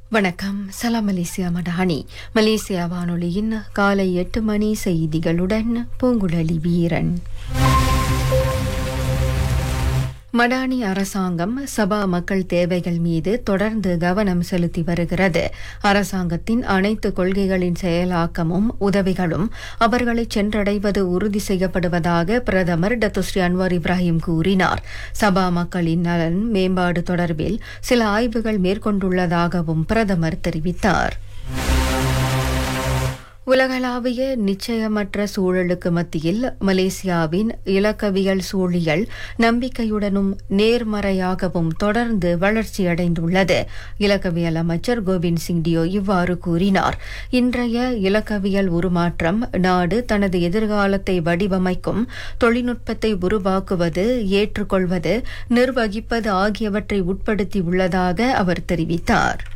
வணக்கம் சலாம் Malaysia Madani Malaysia வானொலியின் காலை எட்டு மணி செய்திகளுடன் பூங்குழலி வீரன் மடானி அரசாங்கம் சபா மக்கள் தேவைகள் மீது தொடர்ந்து கவனம் செலுத்தி வருகிறது அரசாங்கத்தின் அனைத்து கொள்கைகளின் செயலாக்கமும் உதவிகளும் அவர்களை சென்றடைவது உறுதி செய்யப்படுவதாக பிரதமர் டத்துஸ்ரீ அன்வார் இப்ராஹிம் கூறினார் சபா மக்களின் நலன் மேம்பாடு தொடர்பில் சில ஆய்வுகள் மேற்கொண்டுள்ளதாகவும் பிரதமர் தெரிவித்தார் உலகளாவிய நிச்சயமற்ற சூழலுக்கு மத்தியில் மலேசியாவின் இலக்கவியல் சூழியல் நம்பிக்கையுடனும் நேர்மறையாகவும் தொடர்ந்து வளர்ச்சியடைந்துள்ளது இலக்கவியல் அமைச்சர் கோவிந்த் சிங் டியோ இவ்வாறு கூறினார் இன்றைய இலக்கவியல் உருமாற்றம் நாடு தனது எதிர்காலத்தை வடிவமைக்கும் தொழில்நுட்பத்தை உருவாக்குவது ஏற்றுக்கொள்வது நிர்வகிப்பது ஆகியவற்றை உட்படுத்தியுள்ளதாக அவர் தெரிவித்தார்